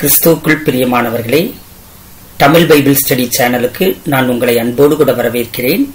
கிறிஸ்துவுக்குள் பிரியமானவர்களே Tamil Bible study சேனலுக்கு நான் உங்களை அன்போடு கூட வரவேற்கிறேன்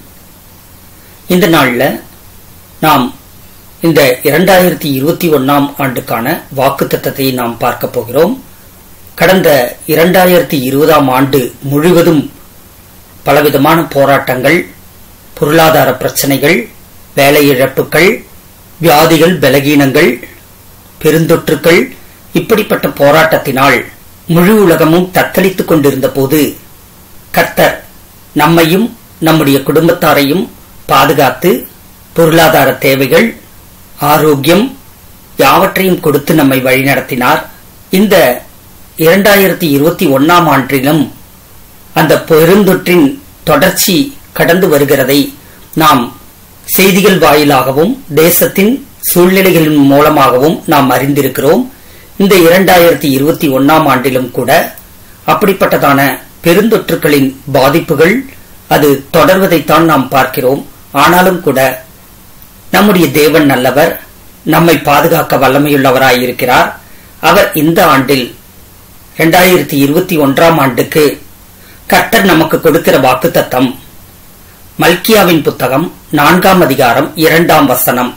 இந்த நாள்ல நாம் இந்த இரண்டாயிரத்தி இருபத்தி ஒன்னாம் ஆண்டுக்கான வாக்கு தத்தத்தை நாம் பார்க்க போகிறோம் கடந்த இரண்டாயிரத்தி இருபதாம் ஆண்டு முழுவதும் பலவிதமான போராட்டங்கள் பொருளாதார பிரச்சனைகள் வேலை இழப்புகள் வியாதிகள் பலகீனங்கள் பெருந்தொற்றுக்கள் இப்படிப்பட்ட போராட்டத்தினால் முழு உலகமும் தத்தளித்துக் கொண்டிருந்த போது கர்த்தர் நம்மையும் நம்முடைய குடும்பத்தாரையும் பாதுகாத்து பொருளாதார தேவைகள் ஆரோக்கியம் யாவற்றையும் கொடுத்து நம்மை வழிநடத்தினார் இந்த இரண்டாயிரத்தி இருபத்தி ஒன்னாம் ஆண்டிலும் அந்த பெருந்தொற்றின் தொடர்ச்சி கடந்து வருகிறதை நாம் செய்திகள் வாயிலாகவும் தேசத்தின் சூழ்நிலைகளின் மூலமாகவும் நாம் அறிந்திருக்கிறோம் இந்த இரண்டாயிரத்தி இருபத்தி ஒன்னாம் ஆண்டிலும் கூட அப்படிப்பட்டதான பெருந்தொற்றுகளின் பாதிப்புகள் அது தொடர்வதைத்தான் நாம் பார்க்கிறோம் ஆனாலும் கூட நம்முடைய தேவன் நல்லவர் நம்மை பாதுகாக்க வல்லமையுள்ளவராயிருக்கிறார் அவர் இந்த ஆண்டில் இரண்டாயிரத்தி இருபத்தி ஒன்றாம் ஆண்டுக்கு கர்த்தர் நமக்கு கொடுக்கிற வாக்குத்தத்தம் மல்கியாவின் புத்தகம் நான்காம் அதிகாரம் இரண்டாம் வசனம்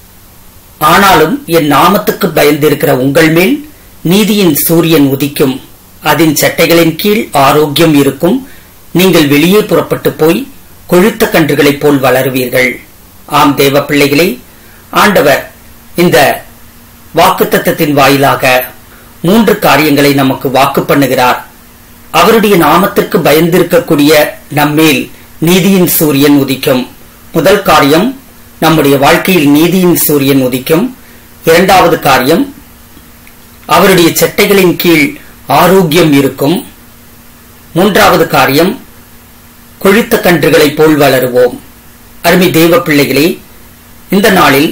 ஆனாலும் என் நாமத்துக்கு பயந்திருக்கிற உங்கள் மேல் நீதியின் சூரியன் உதிக்கும் அதன் சட்டைகளின் கீழ் ஆரோக்கியம் இருக்கும் நீங்கள் வெளியே புறப்பட்டு போய் கொழுத்த கன்றுகளைப் போல் வளருவீர்கள் ஆம் தேவ பிள்ளைகளே ஆண்டவர் இந்த வாக்குத்தத்தத்தின் வாயிலாக மூன்று காரியங்களை நமக்கு வாக்கு பண்ணுகிறார் அவருடைய நாமத்திற்கு பயந்திருக்கக்கூடிய நம்மேல் நீதியின் சூரியன் உதிக்கும் முதல் காரியம் நம்முடைய வாழ்க்கையில் நீதியின் சூரியன் உதிக்கும் இரண்டாவது காரியம் அவருடைய சட்டைகளின் கீழ் ஆரோக்கியம் இருக்கும் மூன்றாவது காரியம் கொழுத்த கன்றுகளைப் போல் வளருவோம் அருமை தேவ பிள்ளைகளே இந்த நாளில்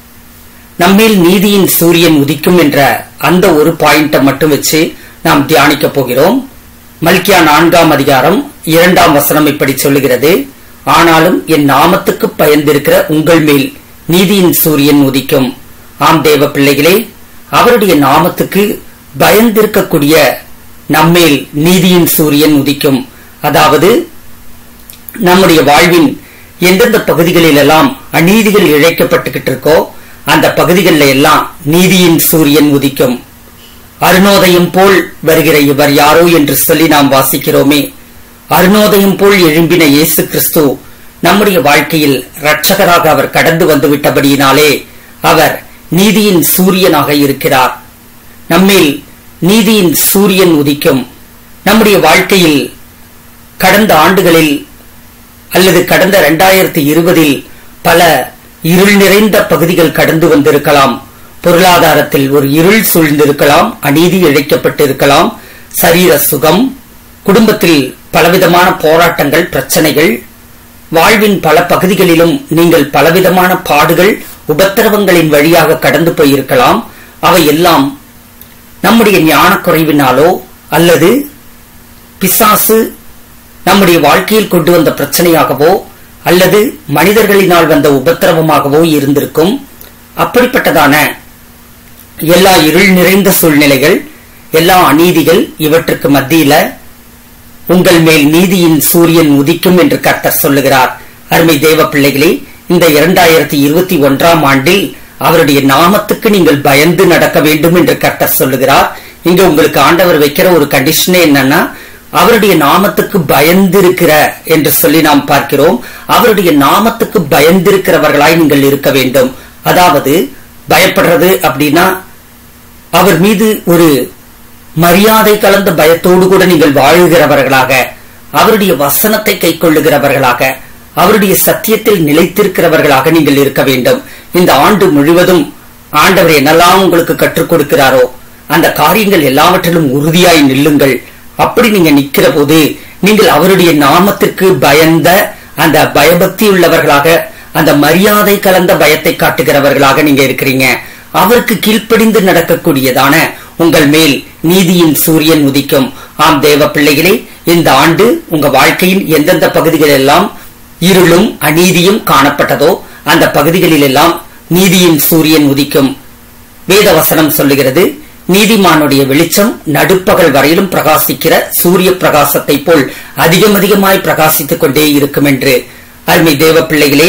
நம்மேல் நீதியின் சூரியன் உதிக்கும் என்ற அந்த ஒரு பாயிண்ட மட்டும் வச்சு நாம் தியானிக்க போகிறோம் மல்கியா நான்காம் அதிகாரம் இரண்டாம் வசனம் இப்படி சொல்லுகிறது ஆனாலும் என் நாமத்துக்கு பயந்திருக்கிற உங்கள் மேல் நீதியின் சூரியன் உதிக்கும் ஆம் தேவ பிள்ளைகளே அவருடைய நாமத்துக்கு பயந்திருக்கக்கூடிய நம்மேல் நீதியின் சூரியன் உதிக்கும் அதாவது நம்முடைய வாழ்வின் எந்தெந்த பகுதிகளில் எல்லாம் அநீதிகள் இழைக்கப்பட்டுகிட்டு இருக்கோ அந்த பகுதிகளில் எல்லாம் நீதியின் சூரியன் உதிக்கும் அருணோதயம் போல் வருகிற இவர் யாரோ என்று சொல்லி நாம் வாசிக்கிறோமே அருணோதயம் போல் எழும்பின இயேசு கிறிஸ்து நம்முடைய வாழ்க்கையில் இரட்சகராக அவர் கடந்து வந்து விட்டபடியினாலே அவர் நீதியின் சூரியனாக இருக்கிறார் நம்மில் நீதியின் சூரியன் உதிக்கும் நம்முடைய வாழ்க்கையில் கடந்த ஆண்டுகளில் அல்லது கடந்த இரண்டாயிரத்தி இருபதில் பல இருள் நிறைந்த பகுதிகள் கடந்து வந்திருக்கலாம் பொருளாதாரத்தில் ஒரு இருள் சூழ்ந்திருக்கலாம் அநீதி இழைக்கப்பட்டிருக்கலாம் சரீர சுகம் குடும்பத்தில் பலவிதமான போராட்டங்கள் பிரச்சனைகள் வாழ்வின் பல பகுதிகளிலும் நீங்கள் பலவிதமான பாடுகள் உபத்திரவங்களின் வழியாக கடந்து போயிருக்கலாம் அவை எல்லாம் நம்முடைய ஞான குறைவினாலோ அல்லது பிசாசு நம்முடைய வாழ்க்கையில் கொண்டு வந்த பிரச்சனையாகவோ அல்லது மனிதர்களினால் வந்த உபத்திரவமாகவோ இருந்திருக்கும் அப்படிப்பட்டதான எல்லா இருள் நிறைந்த சூழ்நிலைகள் எல்லா அநீதிகள் இவற்றுக்கு மத்தியில உங்கள் மேல் நீதியின் சூரியன் உதிக்கும் என்று கர்த்தர் சொல்லுகிறார் அருமை தேவ பிள்ளைகளே இந்த இரண்டாயிரத்தி இருபத்தி ஒன்றாம் ஆண்டில் அவருடைய நாமத்துக்கு நீங்கள் பயந்து நடக்க வேண்டும் என்று கர்த்தர் சொல்லுகிறார் இங்க உங்களுக்கு ஆண்டவர் வைக்கிற ஒரு கண்டிஷனே என்னன்னா அவருடைய நாமத்துக்கு பயந்திருக்கிற என்று சொல்லி நாம் பார்க்கிறோம் அவருடைய நாமத்துக்கு பயந்திருக்கிறவர்களாய் நீங்கள் இருக்க வேண்டும் அதாவது பயப்படுறது அப்படின்னா அவர் மீது ஒரு மரியாதை கலந்த பயத்தோடு கூட நீங்கள் வாழுகிறவர்களாக அவருடைய வசனத்தை கை கொள்ளுகிறவர்களாக அவருடைய சத்தியத்தில் நிலைத்திருக்கிறவர்களாக நீங்கள் இருக்க வேண்டும் இந்த ஆண்டு முழுவதும் ஆண்டவர் என்னெல்லாம் உங்களுக்கு கற்றுக் கொடுக்கிறாரோ அந்த காரியங்கள் எல்லாவற்றிலும் உறுதியாய் நில்லுங்கள் அப்படி நீங்க நிக்கிற போது நீங்கள் அவருடைய நாமத்திற்கு பயந்த அந்த பயபக்தி உள்ளவர்களாக அந்த மரியாதை கலந்த பயத்தை காட்டுகிறவர்களாக நீங்க இருக்கிறீங்க அவருக்கு கீழ்ப்படிந்து நடக்கக்கூடியதான உங்கள் மேல் நீதியின் சூரியன் உதிக்கும் ஆம் தேவ பிள்ளைகளே இந்த ஆண்டு உங்க வாழ்க்கையின் எந்தெந்த பகுதிகள் எல்லாம் இருளும் அநீதியும் காணப்பட்டதோ அந்த பகுதிகளில் எல்லாம் நீதியின் சூரியன் உதிக்கும் வேதவசனம் சொல்லுகிறது நீதிமானுடைய வெளிச்சம் நடுப்பகல் வரையிலும் பிரகாசிக்கிற சூரிய பிரகாசத்தை போல் அதிகம் அதிகமாய் பிரகாசித்துக் கொண்டே இருக்கும் என்று அருமை தேவ பிள்ளைகளே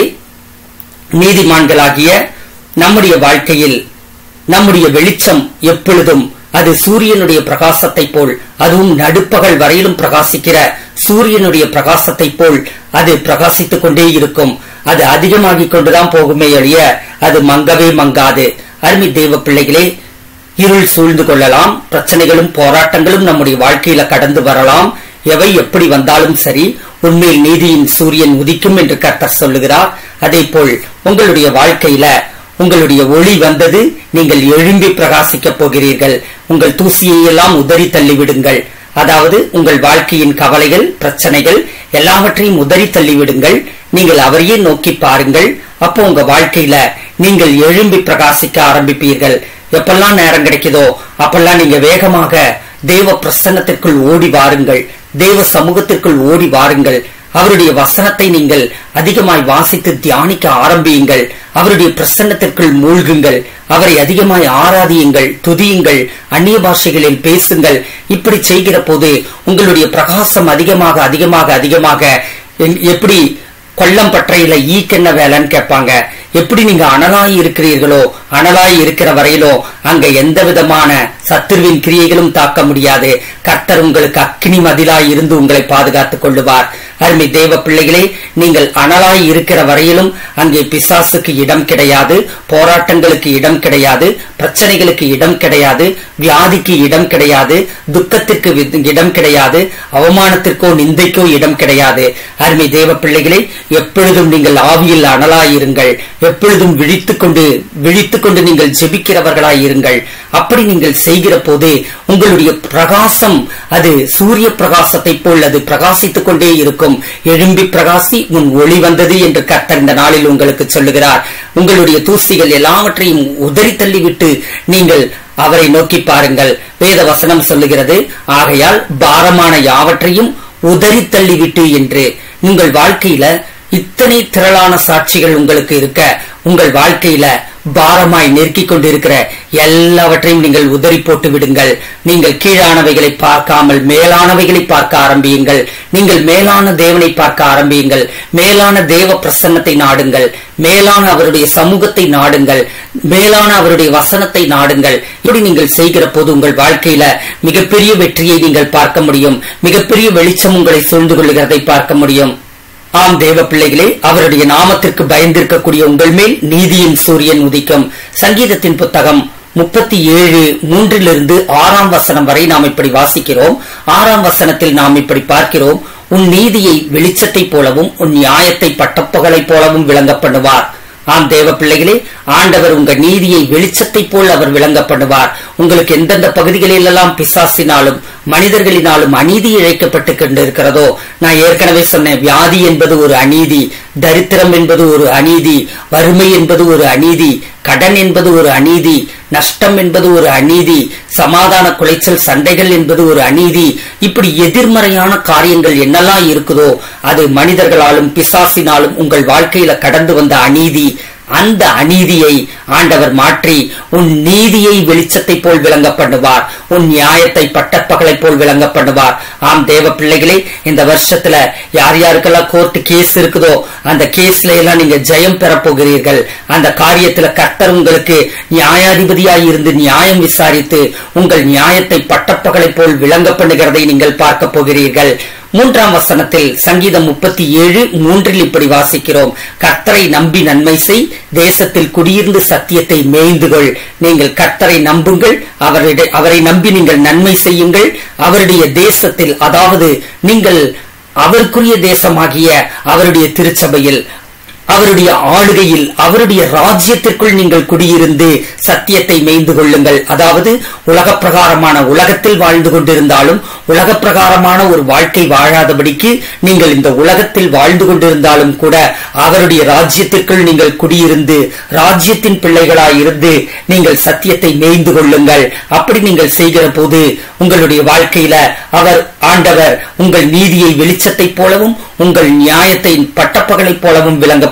நீதிமான்களாகிய நம்முடைய வாழ்க்கையில் நம்முடைய வெளிச்சம் எப்பொழுதும் அது சூரியனுடைய பிரகாசத்தை போல் அதுவும் நடுப்பகல் வரையிலும் பிரகாசிக்கிற சூரியனுடைய பிரகாசத்தை போல் அது பிரகாசித்துக் கொண்டே இருக்கும் அது அதிகமாகிக் கொண்டுதான் போகுமே ஒழிய அது மங்கவே மங்காது அருமை தேவ பிள்ளைகளே இருள் சூழ்ந்து கொள்ளலாம் பிரச்சனைகளும் போராட்டங்களும் நம்முடைய வாழ்க்கையில கடந்து வரலாம் எவை எப்படி வந்தாலும் சரி உண்மையில் நீதியின் சூரியன் உதிக்கும் என்று கர்த்தர் சொல்லுகிறார் அதே போல் உங்களுடைய வாழ்க்கையில உங்களுடைய ஒளி வந்தது நீங்கள் எழும்பி பிரகாசிக்கப் போகிறீர்கள் உங்கள் தூசியை எல்லாம் உதறி தள்ளிவிடுங்கள் அதாவது உங்கள் வாழ்க்கையின் கவலைகள் பிரச்சனைகள் எல்லாவற்றையும் உதறி தள்ளிவிடுங்கள் நீங்கள் அவரையே நோக்கி பாருங்கள் அப்போ உங்க வாழ்க்கையில நீங்கள் எழும்பி பிரகாசிக்க ஆரம்பிப்பீர்கள் எப்பெல்லாம் நேரம் கிடைக்குதோ அப்பெல்லாம் நீங்க வேகமாக தேவ பிரசன்னத்திற்குள் ஓடி வாருங்கள் தேவ சமூகத்திற்குள் ஓடி வாருங்கள் அவருடைய வசனத்தை நீங்கள் அதிகமாய் வாசித்து தியானிக்க ஆரம்பியுங்கள் அவருடைய பிரசன்னத்திற்குள் மூழ்குங்கள் அவரை அதிகமாய் ஆராதியுங்கள் துதியுங்கள் அந்நிய பாஷைகளில் பேசுங்கள் இப்படி செய்கிற போது உங்களுடைய பிரகாசம் அதிகமாக அதிகமாக அதிகமாக எ- எப்படி கொல்லம் பற்றையில ஈக்கென்ன வேலைன்னு கேட்பாங்க எப்படி நீங்க அனலாய் இருக்கிறீர்களோ அனலாய் இருக்கிற வரையிலோ அங்க எந்த விதமான சத்துருவின் கிரியைகளும் தாக்க முடியாது கர்த்தர் உங்களுக்கு அக்கினி மதிலாய் இருந்து உங்களை பாதுகாத்துக் கொள்ளுவார் அருமை தேவ பிள்ளைகளே நீங்கள் அனலாய் இருக்கிற வரையிலும் அங்கே பிசாசுக்கு இடம் கிடையாது போராட்டங்களுக்கு இடம் கிடையாது பிரச்சனைகளுக்கு இடம் கிடையாது வியாதிக்கு இடம் கிடையாது துக்கத்திற்கு வி- இடம் கிடையாது அவமானத்திற்கோ நிந்தைக்கோ இடம் கிடையாது அருமை தேவ பிள்ளைகளே எப்பொழுதும் நீங்கள் ஆவியில் அனலாயிருங்கள் எப்பொழுதும் விழித்துக் கொண்டு விழித்துக் கொண்டு நீங்கள் ஜெபிக்கிறவர்களாய் இருங்கள் அப்படி நீங்கள் செய்கிற போது உங்களுடைய பிரகாசம் அது சூரிய பிரகாசத்தை போல் அது பிரகாசித்துக் கொண்டே இருக்கும் எழும்பி பிரகாசி உன் ஒளி வந்தது என்று கர்த்தர் இந்த நாளில் உங்களுக்கு சொல்லுகிறார் உங்களுடைய தூசிகள் எல்லாவற்றையும் உதறி தள்ளிவிட்டு நீங்கள் அவரை நோக்கி பாருங்கள் வேத வசனம் சொல்லுகிறது ஆகையால் பாரமான யாவற்றையும் உதறி தள்ளிவிட்டு என்று உங்கள் வாழ்க்கையில இத்தனை திரளான சாட்சிகள் உங்களுக்கு இருக்க உங்கள் வாழ்க்கையில பாரமாய் நெருக்கிக் கொண்டிருக்கிற எல்லாவற்றையும் நீங்கள் உதறி போட்டு விடுங்கள் நீங்கள் கீழானவைகளை பார்க்காமல் மேலானவைகளை பார்க்க ஆரம்பியுங்கள் நீங்கள் மேலான தேவனை பார்க்க ஆரம்பியுங்கள் மேலான தேவ பிரசன்னத்தை நாடுங்கள் மேலான அவருடைய சமூகத்தை நாடுங்கள் மேலான அவருடைய வசனத்தை நாடுங்கள் இப்படி நீங்கள் செய்கிற போது உங்கள் வாழ்க்கையில மிகப்பெரிய வெற்றியை நீங்கள் பார்க்க முடியும் மிகப்பெரிய வெளிச்சம் உங்களை சூழ்ந்து கொள்ளுகிறதை பார்க்க முடியும் ஆம் தேவ பிள்ளைகளே அவருடைய நாமத்திற்கு பயந்திருக்கக்கூடிய உங்கள் மேல் நீதியின் சூரியன் உதிக்கும் சங்கீதத்தின் புத்தகம் முப்பத்தி ஏழு மூன்றிலிருந்து ஆறாம் வசனம் வரை நாம் இப்படி வாசிக்கிறோம் ஆறாம் வசனத்தில் நாம் இப்படி பார்க்கிறோம் உன் நீதியை வெளிச்சத்தைப் போலவும் உன் நியாயத்தை பட்டப்பகலைப் போலவும் விளங்க பண்ணுவார் ஆம் தேவ பிள்ளைகளே ஆண்டவர் உங்க நீதியை வெளிச்சத்தைப் போல் அவர் விளங்க பண்ணுவார் உங்களுக்கு எந்தெந்த பகுதிகளிலெல்லாம் பிசாசினாலும் மனிதர்களினாலும் அநீதி இழைக்கப்பட்டு கொண்டிருக்கிறதோ நான் ஏற்கனவே சொன்னேன் வியாதி என்பது ஒரு அநீதி தரித்திரம் என்பது ஒரு அநீதி வறுமை என்பது ஒரு அநீதி கடன் என்பது ஒரு அநீதி நஷ்டம் என்பது ஒரு அநீதி சமாதான குலைச்சல் சண்டைகள் என்பது ஒரு அநீதி இப்படி எதிர்மறையான காரியங்கள் என்னெல்லாம் இருக்குதோ அது மனிதர்களாலும் பிசாசினாலும் உங்கள் வாழ்க்கையில கடந்து வந்த அநீதி அந்த அநீதியை ஆண்டவர் மாற்றி உன் நீதியை வெளிச்சத்தைப் போல் விளங்க பண்ணுவார் உன் நியாயத்தை பட்டப்பகலைப் போல் விளங்க பண்ணுவார் ஆம் தேவ பிள்ளைகளே இந்த வருஷத்துல யார் யாருக்கெல்லாம் கோர்ட் கேஸ் இருக்குதோ அந்த கேஸ்ல எல்லாம் நீங்க ஜெயம் பெற போகிறீர்கள் அந்த காரியத்துல கர்த்தர் உங்களுக்கு நியாயாதிபதியாய் இருந்து நியாயம் விசாரித்து உங்கள் நியாயத்தை பட்டப்பகலைப் போல் விளங்க பண்ணுகிறதை நீங்கள் பார்க்க போகிறீர்கள் மூன்றாம் வசனத்தில் சங்கீதம் முப்பத்தி ஏழு மூன்றில் இப்படி வாசிக்கிறோம் கர்த்தரை நம்பி நன்மை செய் தேசத்தில் குடியிருந்து சத்தியத்தை மேய்ந்துகொள் நீங்கள் கர்த்தரை நம்புங்கள் அவரிட அவரை நம்பி நீங்கள் நன்மை செய்யுங்கள் அவருடைய தேசத்தில் அதாவது நீங்கள் அவருக்குரிய தேசமாகிய அவருடைய திருச்சபையில் அவருடைய ஆளுகையில் அவருடைய ராஜ்யத்திற்குள் நீங்கள் குடியிருந்து சத்தியத்தை மேய்ந்து கொள்ளுங்கள் அதாவது உலக பிரகாரமான உலகத்தில் வாழ்ந்து கொண்டிருந்தாலும் உலக பிரகாரமான ஒரு வாழ்க்கை வாழாதபடிக்கு நீங்கள் இந்த உலகத்தில் வாழ்ந்து கொண்டிருந்தாலும் கூட அவருடைய ராஜ்யத்திற்குள் நீங்கள் குடியிருந்து ராஜ்யத்தின் பிள்ளைகளாய் இருந்து நீங்கள் சத்தியத்தை மேய்ந்து கொள்ளுங்கள் அப்படி நீங்கள் செய்கிற போது உங்களுடைய வாழ்க்கையில அவர் ஆண்டவர் உங்கள் நீதியை வெளிச்சத்தைப் போலவும் உங்கள் நியாயத்தை பட்டப்பகலைப் போலவும் விளங்க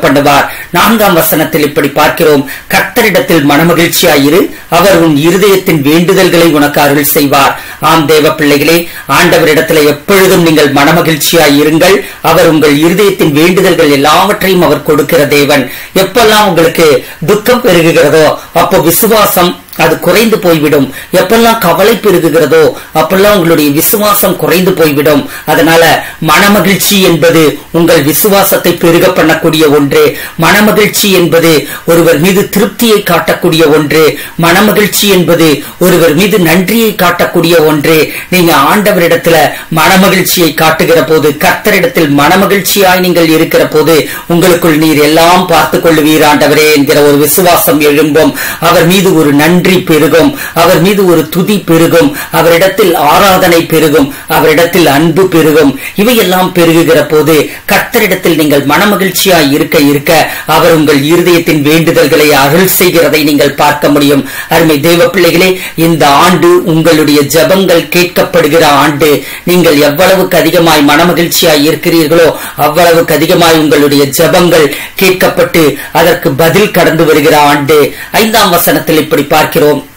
பண்ணுவார் நான்காம் வசனத்தில் இப்படி பார்க்கிறோம் கர்த்தரிடத்தில் மனமகிழ்ச்சியாயிரு அவர் உன் இருதயத்தின் வேண்டுதல்களை உனக்கு அருள் செய்வார் ஆம் தேவ பிள்ளைகளே ஆண்டவரிடத்துல எப்பொழுதும் நீங்கள் மனமகிழ்ச்சியாய் இருங்கள் அவர் உங்கள் இருதயத்தின் வேண்டுதல்கள் எல்லாவற்றையும் அவர் கொடுக்கிற தேவன் எப்பெல்லாம் உங்களுக்கு துக்கம் பெருகுகிறதோ அப்போ விசுவாசம் அது குறைந்து போய்விடும் எப்பெல்லாம் கவலை பெருகுகிறதோ அப்பெல்லாம் உங்களுடைய விசுவாசம் குறைந்து போய்விடும் அதனால மனமகிழ்ச்சி என்பது உங்கள் விசுவாசத்தை பெருக பண்ணக்கூடிய ஒன்று மனமகிழ்ச்சி என்பது ஒருவர் மீது திருப்தியை காட்டக்கூடிய ஒன்று மனமகிழ்ச்சி என்பது ஒருவர் மீது நன்றியை காட்டக்கூடிய ஒன்று நீங்க ஆண்டவரிடத்துல மனமகிழ்ச்சியை காட்டுகிற போது கர்த்தரிடத்தில் மனமகிழ்ச்சியாய் நீங்கள் இருக்கிற போது உங்களுக்குள் நீர் எல்லாம் பார்த்துக் கொள்ளுவீர் ஆண்டவரே என்கிற ஒரு விசுவாசம் எழும்பும் அவர் மீது ஒரு நன்றி நன்றி பெருகும் அவர் மீது ஒரு துதி பெருகும் அவரிடத்தில் ஆராதனை பெருகும் அவரிடத்தில் அன்பு பெருகும் இவையெல்லாம் பெருகுகிற போது கர்த்தரிடத்தில் நீங்கள் மனமகிழ்ச்சியாய் இருக்க இருக்க அவர் உங்கள் இருதயத்தின் வேண்டுதல்களை அருள் செய்கிறதை நீங்கள் பார்க்க முடியும் அருமை தேவ பிள்ளைகளே இந்த ஆண்டு உங்களுடைய ஜபங்கள் கேட்கப்படுகிற ஆண்டு நீங்கள் எவ்வளவுக்கு அதிகமாய் மனமகிழ்ச்சியாய் இருக்கிறீர்களோ அவ்வளவுக்கு அதிகமாய் உங்களுடைய ஜபங்கள் கேட்கப்பட்டு அதற்கு பதில் கடந்து வருகிற ஆண்டு ஐந்தாம் வசனத்தில் இப்படி பார்க்கிறோம்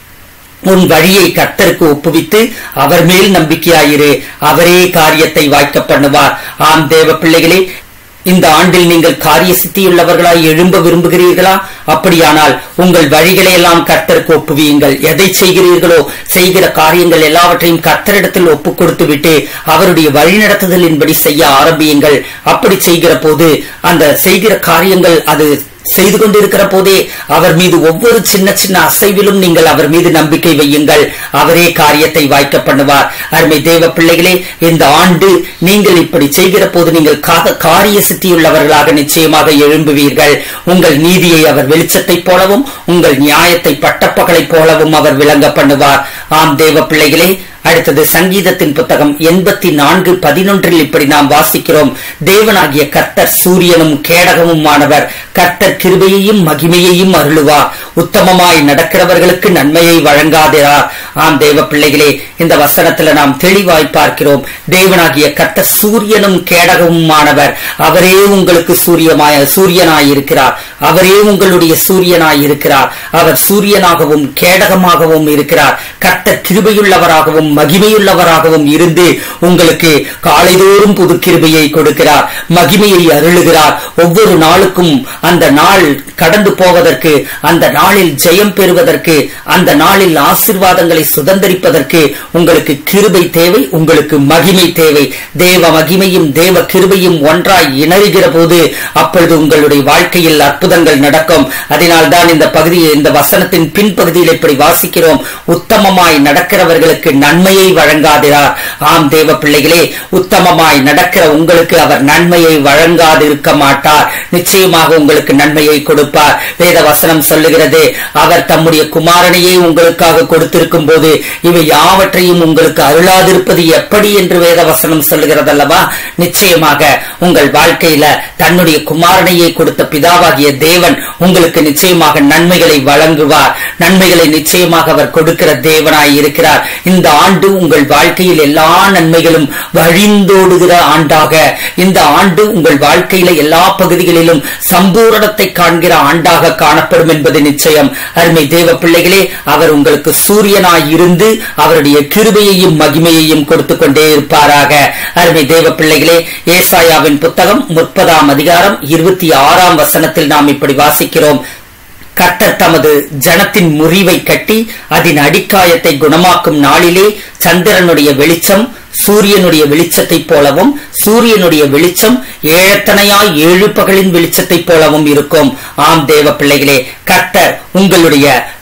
உன் வழியை கர்த்தருக்கு ஒப்புவித்து அவர் மேல் நம்பிக்கையாயிரு அவரே காரியத்தை வாய்க்க பண்ணுவார் ஆம் தேவ பிள்ளைகளே இந்த ஆண்டில் நீங்கள் காரிய சித்தியுள்ளவர்களாய் எழும்ப விரும்புகிறீர்களா அப்படியானால் உங்கள் வழிகளை எல்லாம் கர்த்தருக்கு ஒப்புவியுங்கள் எதை செய்கிறீர்களோ செய்கிற காரியங்கள் எல்லாவற்றையும் கர்த்தரிடத்தில் ஒப்பு கொடுத்து விட்டு அவருடைய வழிநடத்துதலின்படி செய்ய ஆரம்பியுங்கள் அப்படி செய்கிற போது அந்த செய்கிற காரியங்கள் அது செய்து கொண்டிருக்கிற போதே அவர் மீது ஒவ்வொரு சின்ன சின்ன அசைவிலும் நீங்கள் அவர் மீது நம்பிக்கை வையுங்கள் அவரே காரியத்தை வாய்க்க பண்ணுவார் அருமை தேவ பிள்ளைகளே இந்த ஆண்டு நீங்கள் இப்படி செய்கிற போது நீங்கள் காரிய சித்தியுள்ளவர்களாக நிச்சயமாக எழும்புவீர்கள் உங்கள் நீதியை அவர் வெளிச்சத்தைப் போலவும் உங்கள் நியாயத்தை பட்டப்பகலைப் போலவும் அவர் விளங்க பண்ணுவார் ஆம் தேவ பிள்ளைகளே அடுத்தது சங்கீதத்தின் புத்தகம் எண்பத்தி நான்கு பதினொன்றில் இப்படி நாம் வாசிக்கிறோம் தேவனாகிய கர்த்தர் சூரியனும் கேடகமுமானவர் கர்த்தர் கிருபையையும் மகிமையையும் அருளுவார் உத்தமமாய் நடக்கிறவர்களுக்கு நன்மையை வழங்காதிரார் ஆம் தேவ பிள்ளைகளே இந்த வசனத்துல நாம் தெளிவாய் பார்க்கிறோம் தேவனாகிய கர்த்தர் சூரியனும் கேடகமுமானவர் அவரே உங்களுக்கு சூரியமாய சூரியனாய் இருக்கிறார் அவரே உங்களுடைய சூரியனாய் இருக்கிறார் அவர் சூரியனாகவும் கேடகமாகவும் இருக்கிறார் கர்த்தர் கிருபையுள்ளவராகவும் மகிமையுள்ளவராகவும் இருந்து உங்களுக்கு காலைதோறும் புது கிருபையை கொடுக்கிறார் மகிமையை அருளுகிறார் ஒவ்வொரு நாளுக்கும் அந்த நாள் கடந்து போவதற்கு அந்த நாளில் ஜெயம் பெறுவதற்கு அந்த நாளில் ஆசிர்வாதங்களை சுதந்திரிப்பதற்கு உங்களுக்கு கிருபை தேவை உங்களுக்கு மகிமை தேவை தேவ மகிமையும் தேவ கிருபையும் ஒன்றாய் இணறுகிற போது அப்பொழுது உங்களுடைய வாழ்க்கையில் அற்புதங்கள் நடக்கும் அதனால் தான் இந்த பகுதியை இந்த வசனத்தின் பின்பகுதியில் இப்படி வாசிக்கிறோம் உத்தமமாய் நடக்கிறவர்களுக்கு நன்மையை வழங்காதிரார் ஆம் தேவ பிள்ளைகளே உத்தமமாய் நடக்கிற உங்களுக்கு அவர் நன்மையை வழங்காது இருக்க மாட்டார் நிச்சயமாக உங்களுக்கு நன்மையை கொடுப்பார் வேத வசனம் சொல்லுகிறது அவர் தம்முடைய குமாரனையே உங்களுக்காக கொடுத்திருக்கும் போது இவை யாவற்றையும் உங்களுக்கு அருளாதிருப்பது எப்படி என்று வேத வசனம் சொல்லுகிறது அல்லவா நிச்சயமாக உங்கள் வாழ்க்கையில தன்னுடைய குமாரனையே கொடுத்த பிதாவாகிய தேவன் உங்களுக்கு நிச்சயமாக நன்மைகளை வழங்குவார் நன்மைகளை நிச்சயமாக அவர் கொடுக்கிற தேவனாய் இருக்கிறார் இந்த ஆண்டு உங்கள் வாழ்க்கையில் எல்லா நன்மைகளும் வழிந்தோடுகிற ஆண்டாக இந்த ஆண்டு உங்கள் வாழ்க்கையில எல்லா பகுதிகளிலும் சம்பூரணத்தை காண்கிற ஆண்டாக காணப்படும் என்பது நிச்சயம் அருமை தேவ பிள்ளைகளே அவர் உங்களுக்கு சூரியனாய் இருந்து அவருடைய கிருபையையும் மகிமையையும் கொடுத்து கொண்டே இருப்பாராக அருமை தேவ பிள்ளைகளே ஏசாயாவின் புத்தகம் முப்பதாம் அதிகாரம் இருபத்தி ஆறாம் வசனத்தில் நாம் இப்படி வாசிக்கிறோம் கர்த்தர் தமது ஜனத்தின் முறிவை கட்டி அதன் அடிக்காயத்தை குணமாக்கும் நாளிலே சந்திரனுடைய வெளிச்சம் சூரியனுடைய வெளிச்சத்தைப் போலவும் சூரியனுடைய வெளிச்சம் ஏழத்தனையாய் ஏழு பகலின் வெளிச்சத்தைப் போலவும் இருக்கும் ஆம் தேவ பிள்ளைகளே கர்த்தர் உங்களுடைய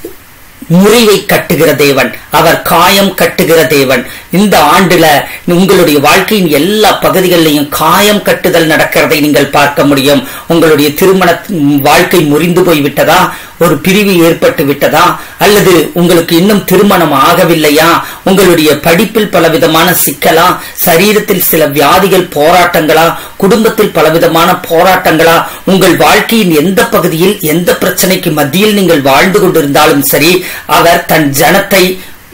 முறிவை கட்டுகிற தேவன் அவர் காயம் கட்டுகிற தேவன் இந்த ஆண்டுல உங்களுடைய வாழ்க்கையின் எல்லா பகுதிகளிலையும் காயம் கட்டுதல் நடக்கிறதை நீங்கள் பார்க்க முடியும் உங்களுடைய திருமண வாழ்க்கை முறிந்து போய் விட்டதா ஒரு பிரிவு ஏற்பட்டு விட்டதா அல்லது உங்களுக்கு இன்னும் திருமணம் ஆகவில்லையா உங்களுடைய படிப்பில் பலவிதமான சிக்கலா சரீரத்தில் சில வியாதிகள் போராட்டங்களா குடும்பத்தில் பலவிதமான போராட்டங்களா உங்கள் வாழ்க்கையின் எந்த பகுதியில் எந்த பிரச்சனைக்கு மத்தியில் நீங்கள் வாழ்ந்து கொண்டிருந்தாலும் சரி அவர் தன் ஜனத்தை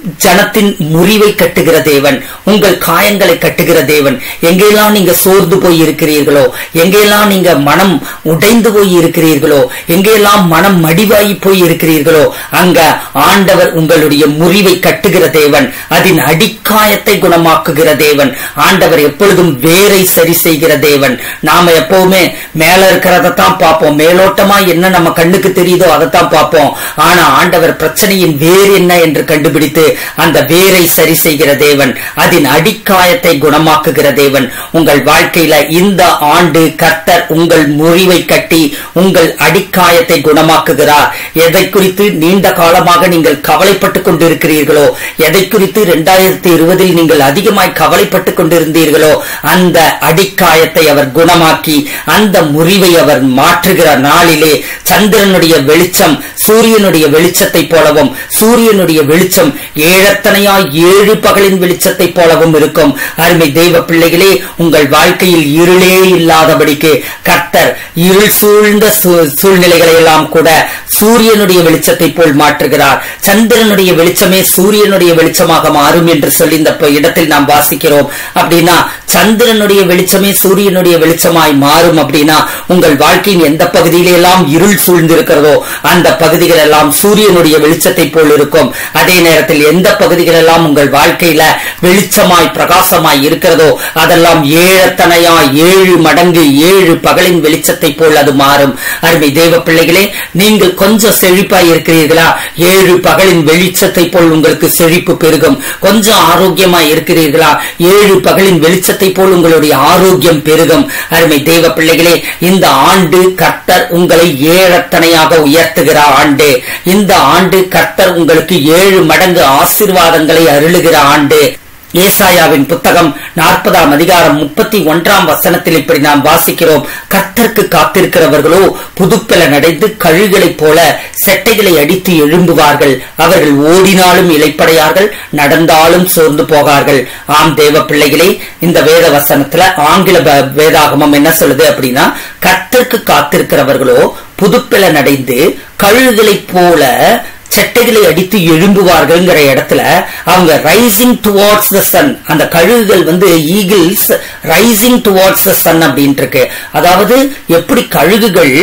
ஜனத்தின் முறிவை கட்டுகிற தேவன் உங்கள் காயங்களை கட்டுகிற தேவன் எங்கெல்லாம் நீங்க சோர்ந்து போய் இருக்கிறீர்களோ எங்கெல்லாம் நீங்க மனம் உடைந்து போய் இருக்கிறீர்களோ எங்கெல்லாம் மனம் மடிவாகி போய் இருக்கிறீர்களோ அங்க ஆண்டவர் உங்களுடைய முறிவை கட்டுகிற தேவன் அதன் அடிக்காயத்தை குணமாக்குகிற தேவன் ஆண்டவர் எப்பொழுதும் வேரை சரி செய்கிற தேவன் நாம எப்பவுமே மேல இருக்கிறத தான் பார்ப்போம் மேலோட்டமா என்ன நம்ம கண்ணுக்கு தெரியுதோ அதைத்தான் பார்ப்போம் ஆனா ஆண்டவர் பிரச்சனையின் வேர் என்ன என்று கண்டுபிடித்து அந்த வேரை சரி செய்கிற தேவன் அதன் அடிக்காயத்தை குணமாக்குகிற தேவன் உங்கள் வாழ்க்கையில இந்த ஆண்டு கர்த்தர் உங்கள் முறிவை கட்டி உங்கள் அடிக்காயத்தை குணமாக்குகிறார் எதை குறித்து நீண்ட காலமாக நீங்கள் கவலைப்பட்டுக் கொண்டிருக்கிறீர்களோ எதை குறித்து இரண்டாயிரத்தி இருபதில் நீங்கள் அதிகமாய் கவலைப்பட்டுக் கொண்டிருந்தீர்களோ அந்த அடிக்காயத்தை அவர் குணமாக்கி அந்த முறிவை அவர் மாற்றுகிற நாளிலே சந்திரனுடைய வெளிச்சம் சூரியனுடைய வெளிச்சத்தை போலவும் சூரியனுடைய வெளிச்சம் ஏழத்தனையா ஏழு பகலின் வெளிச்சத்தை போலவும் இருக்கும் அருமை தெய்வ பிள்ளைகளே உங்கள் வாழ்க்கையில் இருளே இல்லாதபடிக்கு கர்த்தர் இருள் சூழ்ந்த சூழ்நிலைகளை எல்லாம் கூட சூரியனுடைய வெளிச்சத்தை போல் மாற்றுகிறார் சந்திரனுடைய வெளிச்சமே சூரியனுடைய வெளிச்சமாக மாறும் என்று சொல்லி இந்த இடத்தில் நாம் வாசிக்கிறோம் அப்படின்னா சந்திரனுடைய வெளிச்சமே சூரியனுடைய வெளிச்சமாய் மாறும் அப்படின்னா உங்கள் வாழ்க்கையின் எந்த பகுதியில எல்லாம் இருள் சூழ்ந்திருக்கிறதோ அந்த பகுதிகள் எல்லாம் சூரியனுடைய வெளிச்சத்தை போல் இருக்கும் அதே நேரத்தில் எந்த பகுதிகள் எல்லாம் உங்கள் வாழ்க்கையில வெளிச்சமாய் பிரகாசமாய் இருக்கிறதோ அதெல்லாம் ஏழத்தனையா ஏழு மடங்கு ஏழு பகலின் வெளிச்சத்தை போல் அது மாறும் அருமை தேவ பிள்ளைகளே நீங்கள் கொஞ்சம் செழிப்பாய் இருக்கிறீர்களா ஏழு பகலின் வெளிச்சத்தை போல் உங்களுக்கு செழிப்பு பெருகும் கொஞ்சம் ஆரோக்கியமாய் இருக்கிறீர்களா ஏழு பகலின் வெளிச்சத்தை போல் உங்களுடைய ஆரோக்கியம் பெருகும் அருமை தேவ பிள்ளைகளே இந்த ஆண்டு கர்த்தர் உங்களை ஏழத்தனையாக உயர்த்துகிற ஆண்டு இந்த ஆண்டு கர்த்தர் உங்களுக்கு ஏழு மடங்கு ஆசிர்வாதங்களை அருளுகிற ஆண்டு ஏசாயாவின் புத்தகம் நாற்பதாம் அதிகாரம் முப்பத்தி ஒன்றாம் வசனத்தில் இப்படி நாம் வாசிக்கிறோம் கர்த்தருக்கு காத்திருக்கிறவர்களோ புதுப்பலன் அடைந்து கழுகளைப் போல செட்டைகளை அடித்து எழும்புவார்கள் அவர்கள் ஓடினாலும் இலைப்படையார்கள் நடந்தாலும் சோர்ந்து போகார்கள் ஆம் தேவ பிள்ளைகளே இந்த வேத வசனத்துல ஆங்கில வேதாகமம் என்ன சொல்லுது அப்படின்னா கர்த்தருக்கு காத்திருக்கிறவர்களோ புதுப்பலன் அடைந்து கழுகளைப் போல செட்டைகளை அடித்து எழும்புவார்கள்ங்கிற இடத்துல அவங்க ரைசிங் டுவார்ட்ஸ் த சன் அந்த கழுகுகள் வந்து eagles rising towards the sun அப்படின்ட்டு இருக்கு அதாவது எப்படி கழுகுகள்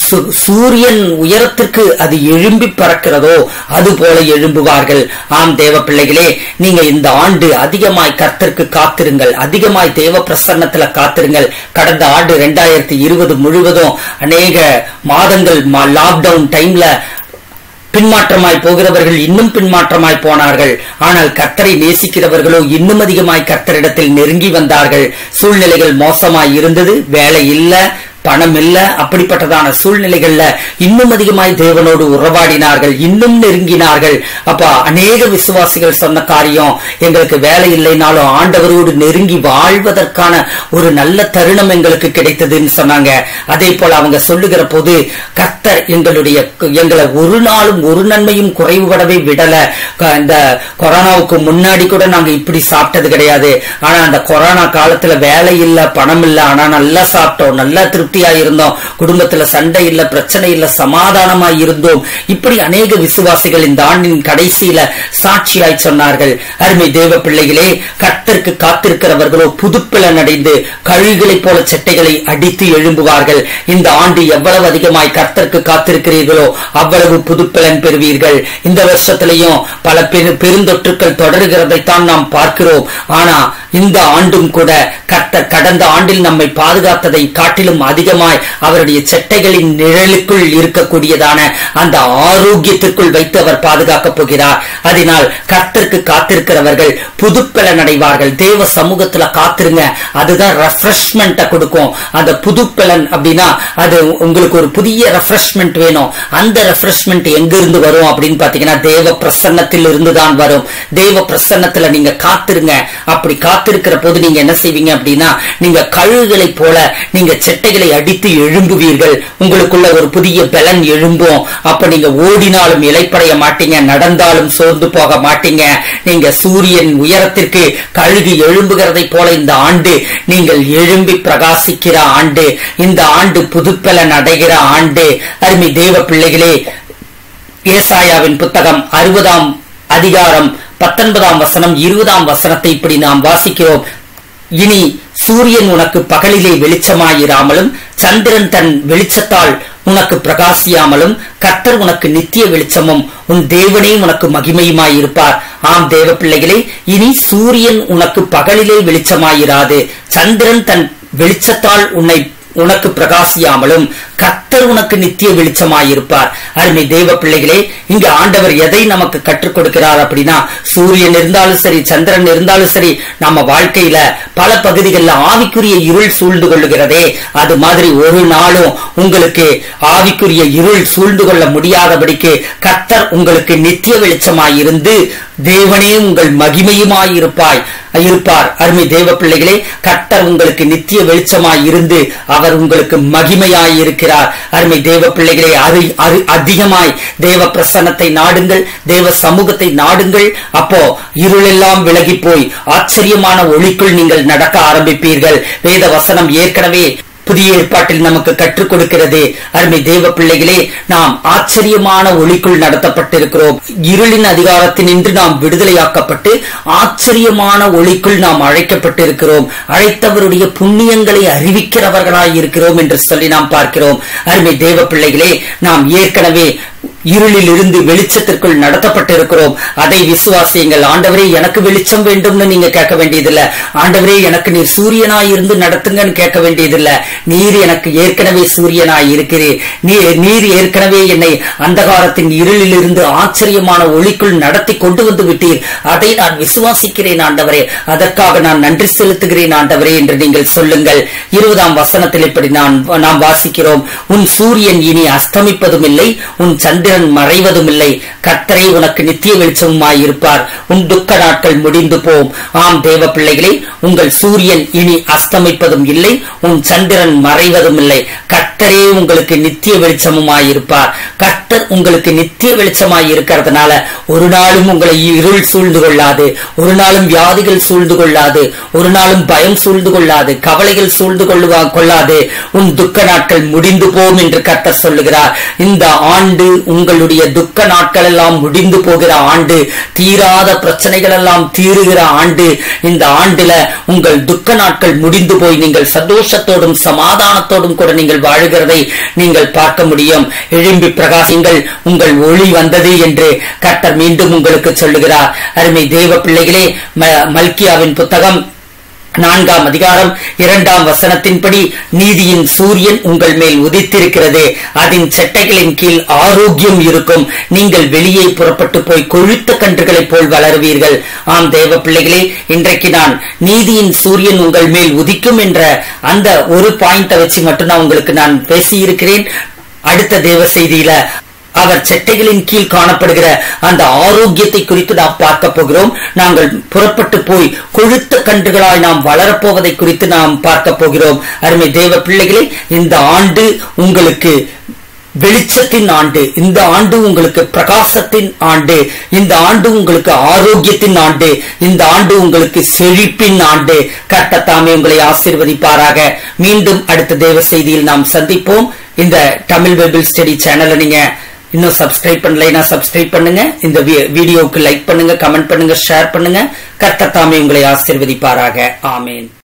சூரியன் உயரத்திற்கு அது எழும்பி பறக்கிறதோ அது போல எழும்புவார்கள் ஆம் தேவ பிள்ளைகளே நீங்க இந்த ஆண்டு அதிகமாய் கர்த்தருக்கு காத்திருங்கள் அதிகமாய் தேவ பிரசன்னத்துல காத்திருங்கள் கடந்த ஆண்டு ரெண்டாயிரத்தி இருபது முழுவதும் அநேக மாதங்கள் லாக்டவுன் டைம்ல பின்மாற்றமாய் போகிறவர்கள் இன்னும் பின்மாற்றமாய் போனார்கள் ஆனால் கர்த்தரை நேசிக்கிறவர்களோ இன்னும் அதிகமாய் கர்த்தரிடத்தில் நெருங்கி வந்தார்கள் சூழ்நிலைகள் மோசமாய் இருந்தது வேலை இல்ல பணம் இல்ல அப்படிப்பட்டதான சூழ்நிலைகள்ல இன்னும் அதிகமாய் தேவனோடு உறவாடினார்கள் இன்னும் நெருங்கினார்கள் அப்ப அநேக விசுவாசிகள் சொன்ன காரியம் எங்களுக்கு வேலை இல்லைனாலும் ஆண்டவரோடு நெருங்கி வாழ்வதற்கான ஒரு நல்ல தருணம் எங்களுக்கு கிடைத்ததுன்னு சொன்னாங்க அதே போல அவங்க சொல்லுகிற போது கர்த்தர் எங்களுடைய எங்களை ஒரு நாளும் ஒரு நன்மையும் குறைவுபடவே விடல இந்த கொரோனாவுக்கு முன்னாடி கூட நாங்க இப்படி சாப்பிட்டது கிடையாது ஆனா அந்த கொரோனா காலத்துல வேலை இல்ல பணம் இல்ல ஆனா நல்லா சாப்பிட்டோம் நல்லா திருப்தி திருப்தியா இருந்தோம் குடும்பத்துல சண்டை இல்ல பிரச்சனை இல்ல சமாதானமா இருந்தோம் இப்படி அநேக விசுவாசிகள் இந்த ஆண்டின் கடைசியில சாட்சியாய் சொன்னார்கள் அருமை தேவ பிள்ளைகளே கர்த்தருக்கு காத்திருக்கிறவர்களோ புதுப்பிலன் அடைந்து கழுகுகளைப் போல செட்டைகளை அடித்து எழும்புவார்கள் இந்த ஆண்டு எவ்வளவு அதிகமாய் கர்த்தருக்கு காத்திருக்கிறீர்களோ அவ்வளவு புதுப்பிலன் பெறுவீர்கள் இந்த வருஷத்திலையும் பல பெருந்தொற்றுக்கள் தொடருகிறதைத்தான் நாம் பார்க்கிறோம் ஆனா இந்த ஆண்டும் கூட கர்த்தர் கடந்த ஆண்டில் நம்மை பாதுகாத்ததை காட்டிலும் அதிகமாய் அவருடைய செட்டைகளின் நிழலுக்குள் இருக்கக்கூடியதான அந்த ஆரோக்கியத்திற்குள் வைத்து அவர் பாதுகாக்கப் போகிறார் அதனால் கர்த்தருக்கு காத்திருக்கிறவர்கள் புதுப்பலன் அடைவார்கள் தேவ சமூகத்துல காத்திருங்க அதுதான் ரெஃப்ரெஷ்மெண்ட்டை கொடுக்கும் அந்த புதுப்பலன் அப்படின்னா அது உங்களுக்கு ஒரு புதிய ரெஃப்ரெஷ்மெண்ட் வேணும் அந்த ரெஃப்ரெஷ்மெண்ட் எங்க இருந்து வரும் அப்படின்னு பாத்தீங்கன்னா தேவ பிரசன்னத்தில் இருந்து தான் வரும் தேவ பிரசன்னத்துல நீங்க காத்திருங்க அப்படி காத்திருக்கிற போது நீங்க என்ன செய்வீங்க அப்படின்னா நீங்க கழுகுகளை போல நீங்க செட்டைகளை அடித்து எழும்புவீர்கள் உங்களுக்குள்ள ஒரு புதிய பலன் எழும்பும் அப்ப நீங்க ஓடினாலும் இலைப்படைய மாட்டீங்க நடந்தாலும் சோர்ந்து போக மாட்டீங்க நீங்க சூரியன் உயரத்திற்கு கழுகு எழும்புகிறதை போல இந்த ஆண்டு நீங்கள் எழும்பி பிரகாசிக்கிற ஆண்டு இந்த ஆண்டு புதுப்பலன் அடைகிற ஆண்டு அருமை தேவ பிள்ளைகளே ஏசாயாவின் புத்தகம் அறுபதாம் அதிகாரம் பத்தொன்பதாம் வசனம் இருபதாம் வசனத்தை இப்படி நாம் வாசிக்கிறோம் இனி சூரியன் உனக்கு பகலிலே வெளிச்சமாயிராமலும் சந்திரன் தன் வெளிச்சத்தால் உனக்கு பிரகாசியாமலும் கர்த்தர் உனக்கு நித்திய வெளிச்சமும் உன் தேவனே உனக்கு மகிமையுமாயிருப்பார் ஆம் தேவ பிள்ளைகளே இனி சூரியன் உனக்கு பகலிலே வெளிச்சமாயிராது சந்திரன் தன் வெளிச்சத்தால் உன்னை உனக்கு பிரகாசியாமலும் கர்த்தர் உனக்கு நித்திய வெளிச்சமாயிருப்பார் அருமை தெய்வ பிள்ளைகளே இங்க ஆண்டவர் எதை நமக்கு கற்றுக் கொடுக்கிறார் அப்படின்னா சூரியன் இருந்தாலும் சரி சந்திரன் இருந்தாலும் சரி நம்ம வாழ்க்கையில பல பகுதிகளில் ஆவிக்குரிய இருள் சூழ்ந்து கொள்ளுகிறதே அது மாதிரி ஒரு நாளும் உங்களுக்கு ஆவிக்குரிய இருள் சூழ்ந்து கொள்ள முடியாதபடிக்கு கர்த்தர் உங்களுக்கு நித்திய வெளிச்சமாயிருந்து தேவனே உங்கள் மகிமையுமாயிருப்பாய் இருப்பார் அருமை தேவ பிள்ளைகளே கர்த்தர் உங்களுக்கு நித்திய வெளிச்சமாய் இருந்து அவர் உங்களுக்கு மகிமையாய் இருக்கிறார் அருமை தேவ பிள்ளைகளே அது அது அதிகமாய் தேவ பிரசன்னத்தை நாடுங்கள் தேவ சமூகத்தை நாடுங்கள் அப்போ இருளெல்லாம் விலகி போய் ஆச்சரியமான ஒளிக்குள் நீங்கள் நடக்க ஆரம்பிப்பீர்கள் வேத வசனம் ஏற்கனவே புதிய ஏற்பாட்டில் நமக்கு கற்றுக் கொடுக்கிறது அருமை தேவ பிள்ளைகளே நாம் ஆச்சரியமான ஒளிக்குள் நடத்தப்பட்டிருக்கிறோம் இருளின் அதிகாரத்தினின்று நாம் விடுதலையாக்கப்பட்டு ஆச்சரியமான ஒளிக்குள் நாம் அழைக்கப்பட்டிருக்கிறோம் அழைத்தவருடைய புண்ணியங்களை அறிவிக்கிறவர்களாய் இருக்கிறோம் என்று சொல்லி நாம் பார்க்கிறோம் அருமை தேவ பிள்ளைகளே நாம் ஏற்கனவே இருளில் இருந்து வெளிச்சத்திற்குள் நடத்தப்பட்டிருக்கிறோம் அதை விசுவாசியுங்கள் ஆண்டவரே எனக்கு வெளிச்சம் வேண்டும்னு நீங்க கேட்க வேண்டியதில்ல ஆண்டவரே எனக்கு நீர் சூரியனாய் இருந்து நடத்துங்கன்னு கேட்க வேண்டியதில்ல நீர் எனக்கு ஏற்கனவே சூரியனாய் இருக்கிறீர் நீர் நீர் ஏற்கனவே என்னை அந்தகாரத்தின் இருளில் இருந்து ஆச்சரியமான ஒளிக்குள் நடத்தி கொண்டு வந்து விட்டீர் அதை நான் விசுவாசிக்கிறேன் ஆண்டவரே அதற்காக நான் நன்றி செலுத்துகிறேன் ஆண்டவரே என்று நீங்கள் சொல்லுங்கள் இருபதாம் வசனத்தில் இப்படி நான் நாம் வாசிக்கிறோம் உன் சூரியன் இனி அஸ்தமிப்பதும் இல்லை உன் சந்திரன் மறைவதும் இல்லை கர்த்தரை உனக்கு நித்திய வெளிச்சமுமாய் இருப்பார் உன் துக்க நாட்கள் முடிந்து போம் ஆம் தேவ பிள்ளைகளே உங்கள் சூரியன் இனி அஸ்தமிப்பதும் இல்லை உன் சந்திரன் மறைவதும் இல்லை கர்த்தரே உங்களுக்கு நித்திய வெளிச்சமுமாய் இருப்பார் கர்த்தர் உங்களுக்கு நித்திய வெளிச்சமாய் இருக்கிறதுனால ஒரு நாளும் உங்களை இருள் சூழ்ந்து கொள்ளாது ஒரு நாளும் வியாதிகள் சூழ்ந்து கொள்ளாது ஒரு நாளும் பயம் சூழ்ந்து கொள்ளாது கவலைகள் சூழ்ந்து கொள்ளுவா கொள்ளாது உன் துக்க நாட்கள் முடிந்து போம் என்று கர்த்தர் சொல்லுகிறார் இந்த ஆண்டு உங்களுடைய துக்க நாட்கள் எல்லாம் முடிந்து போகிற ஆண்டு தீராத பிரச்சனைகள் எல்லாம் தீருகிற ஆண்டு இந்த ஆண்டுல உங்கள் துக்க நாட்கள் முடிந்து போய் நீங்கள் சந்தோஷத்தோடும் சமாதானத்தோடும் கூட நீங்கள் வாழுகிறதை நீங்கள் பார்க்க முடியும் எழும்பி பிரகாசிங்கள் உங்கள் ஒளி வந்தது என்று கர்த்தர் மீண்டும் உங்களுக்கு சொல்லுகிறார் அருமை தேவ பிள்ளைகளே மல்கியாவின் புத்தகம் நான்காம் அதிகாரம் இரண்டாம் வசனத்தின்படி நீதியின் சூரியன் உங்கள் மேல் உதித்திருக்கிறது அதன் செட்டைகளின் கீழ் ஆரோக்கியம் இருக்கும் நீங்கள் வெளியே புறப்பட்டு போய் கொழுத்த கன்றுகளைப் போல் வளருவீர்கள் ஆம் தேவ பிள்ளைகளே இன்றைக்கு நான் நீதியின் சூரியன் உங்கள் மேல் உதிக்கும் என்ற அந்த ஒரு பாயிண்ட வச்சு மட்டும் நான் உங்களுக்கு நான் பேசியிருக்கிறேன் அடுத்த தேவ செய்தியில அவர் செட்டைகளின் கீழ் காணப்படுகிற அந்த ஆரோக்கியத்தை குறித்து நாம் பார்க்க போகிறோம் நாங்கள் புறப்பட்டு போய் கொழுத்த கன்றுகளாய் நாம் வளரப்போவதை குறித்து நாம் பார்க்க போகிறோம் அருமை தேவ பிள்ளைகளே இந்த ஆண்டு உங்களுக்கு வெளிச்சத்தின் ஆண்டு இந்த ஆண்டு உங்களுக்கு பிரகாசத்தின் ஆண்டு இந்த ஆண்டு உங்களுக்கு ஆரோக்கியத்தின் ஆண்டு இந்த ஆண்டு உங்களுக்கு செழிப்பின் ஆண்டு கட்டத்தாமே உங்களை ஆசீர்வதிப்பாராக மீண்டும் அடுத்த தேவ செய்தியில் நாம் சந்திப்போம் இந்த தமிழ் பைபிள் ஸ்டடி சேனலை நீங்க இன்னும் சப்ஸ்கிரைப் பண்ணலைன்னா சப்ஸ்கிரைப் பண்ணுங்க இந்த வீடியோவுக்கு லைக் பண்ணுங்க கமெண்ட் பண்ணுங்க ஷேர் பண்ணுங்க கர்த்தத்தாமே உங்களை ஆசீர்வதிப்பாராக ஆமேன்